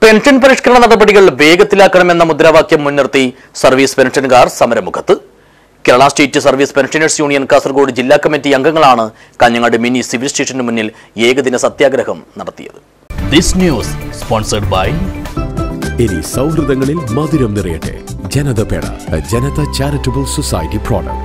pension പരിഷ്കരണ നടപടികൾ വേഗത്തിലാക്കണമെന്ന മുദ്രാവാക്യം മുൻനിർത്തി സർവീസ് പെൻഷൻകാർ സമരമുഖത്ത് Kerala state service pensioners union Kasaragod ജില്ലാ കമ്മിറ്റി അംഗങ്ങളാണ് കാഞ്ഞങ്ങാട് മിനി സിവിൽ സ്റ്റേഷന് മുന്നിൽ ഏകദിന സത്യാഗ്രഹം നടത്തിയത് ദിസ് ന്യൂസ് സ്പോൺസർഡ് ബൈ ഇനി സൗഹൃദങ്ങളിൽ മധുരം നിറയട്ടെ ജനത പേട Janata charitable society product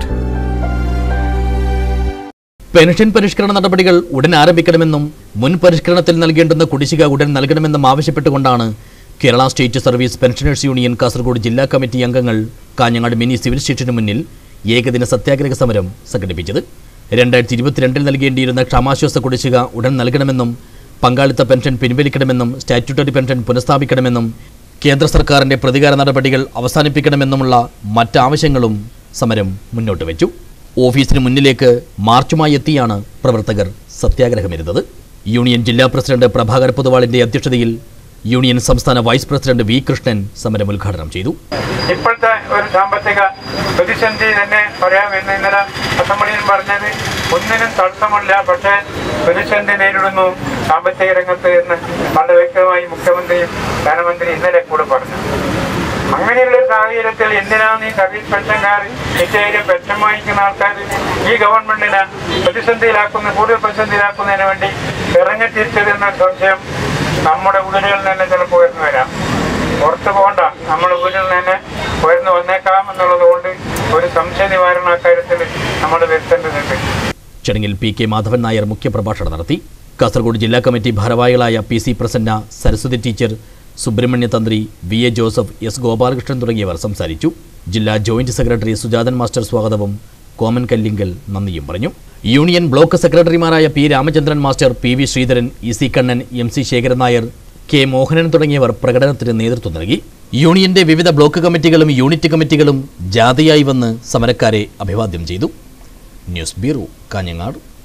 pension പരിഷ്കരണ നടപടികൾ ഉടൻ ആരംഭിക്കണമെന്നും മുൻ പരിഷ്കരണത്തിൽ നൽകേണ്ടുന്ന കുടിശ്ശിക ഉടൻ നൽകണമെന്നും ആവശ്യപ്പെട്ടുകൊണ്ടാണ് Kerala state service pensioners union Kasaragod ജില്ലാ കമ്മിറ്റി അംഗങ്ങൾ കാഞ്ഞങ്ങാട് മിനി സിവിൽ സ്റ്റേഷന് മുന്നിൽ ഏകദിന സത്യാഗ്രഹ സമരം സംഘടിപ്പിച്ചത് രണ്ടായിരത്തി ഇരുപത്തിരണ്ടിൽ നൽകേണ്ടിയിരുന്ന ക്ഷമാശ്വാസ കുടിശ്ശിക ഉടൻ നൽകണമെന്നും പങ്കാളിത്ത പെൻഷൻ പിൻവലിക്കണമെന്നും സ്റ്റാറ്റ്യൂട്ടറി പെൻഷൻ പുനഃസ്ഥാപിക്കണമെന്നും കേന്ദ്ര സർക്കാരിന്റെ പ്രതികാര നടപടികൾ അവസാനിപ്പിക്കണമെന്നുമുള്ള മറ്റാവശ്യങ്ങളും സമരം മുന്നോട്ട് വെച്ചു ഓഫീസിന് മുന്നിലേക്ക് മാർച്ചുമായി എത്തിയാണ് പ്രവർത്തകർ സത്യാഗ്രഹമിരുന്നത് യൂണിയൻ ജില്ലാ പ്രസിഡന്റ് പ്രഭാകർ പൊതുവാളിന്റെ അധ്യക്ഷതയിൽ യൂണിയൻ സംസ്ഥാന വൈസ് പ്രസിഡന്റ് വി കൃഷ്ണൻ സമരം ഉദ്ഘാടനം ചെയ്തു ഇപ്പോഴത്തെ ഒരു സാമ്പത്തിക പ്രതിസന്ധി തന്നെ പറയാമെന്ന് ഇന്നലെ അസംബ്ലിയിൽ പറഞ്ഞത് ഒന്നിനും തടസ്സമില്ല പക്ഷേ പ്രതിസന്ധി നേരിടുന്നു സാമ്പത്തിക രംഗത്ത് എന്ന് വളരെ വ്യക്തമായി മുഖ്യമന്ത്രിയും ധനമന്ത്രി ഇന്നലെ കൂടെ പറഞ്ഞു അങ്ങനെയുള്ള ഒരു സാഹചര്യത്തിൽ എന്തിനാണ് ഈ സർവീസ് പെൻഷൻകാർ നിശ്ചയം പെൻഷൻ വാങ്ങിക്കുന്ന ആൾക്കാർ ഈ ഗവൺമെന്റിനെ പ്രതിസന്ധിയിലാക്കുന്ന കൂടുതൽ പ്രതിസന്ധിയിലാക്കുന്നതിന് വേണ്ടി ഇറങ്ങിത്തിരിച്ചത് എന്ന സംശയം നമ്മുടെ ഉള്ളിൽ തന്നെ ചിലപ്പോൾ ഉയർന്നു വരാം പുറത്ത് പോകണ്ട നമ്മുടെ വീട്ടിൽ തന്നെ ഉയർന്നു വന്നേക്കാം എന്നുള്ളത് കൊണ്ട് ഒരു സംശയ നിവാരണ കാര്യത്തിൽ നമ്മൾ വരുത്തേണ്ടതുണ്ട് ചടങ്ങിൽ പി കെ മാധവൻ നായർ മുഖ്യപ്രഭാഷണം നടത്തി കാസർഗോഡ് ജില്ലാ കമ്മിറ്റി ഭാരവാഹികളായ P C Prasanna Saraswati teacher Subrahmanya Tantri V A Joseph S Gopalakrishnan തുടങ്ങിയവർ സംസാരിച്ചു ജില്ലാ ജോയിന്റ് സെക്രട്ടറി സുജാതൻ മാസ്റ്റർ സ്വാഗതവും കോമൻ കല്ലിങ്കൽ നന്ദിയും പറഞ്ഞു യൂണിയൻ ബ്ലോക്ക് സെക്രട്ടറിമാരായ P Ramachandran master P V Sreedharan E C Kannan M C Sekharan Nair K Mohanan തുടങ്ങിയവർ പ്രകടനത്തിന് നേതൃത്വം നൽകി യൂണിയന്റെ വിവിധ ബ്ലോക്ക് കമ്മിറ്റികളും യൂണിറ്റ് കമ്മിറ്റികളും ജാഥയായി വന്ന് സമരക്കാരെ അഭിവാദ്യം ചെയ്തു ന്യൂസ് ബ്യൂറോ കാഞ്ഞങ്ങാട്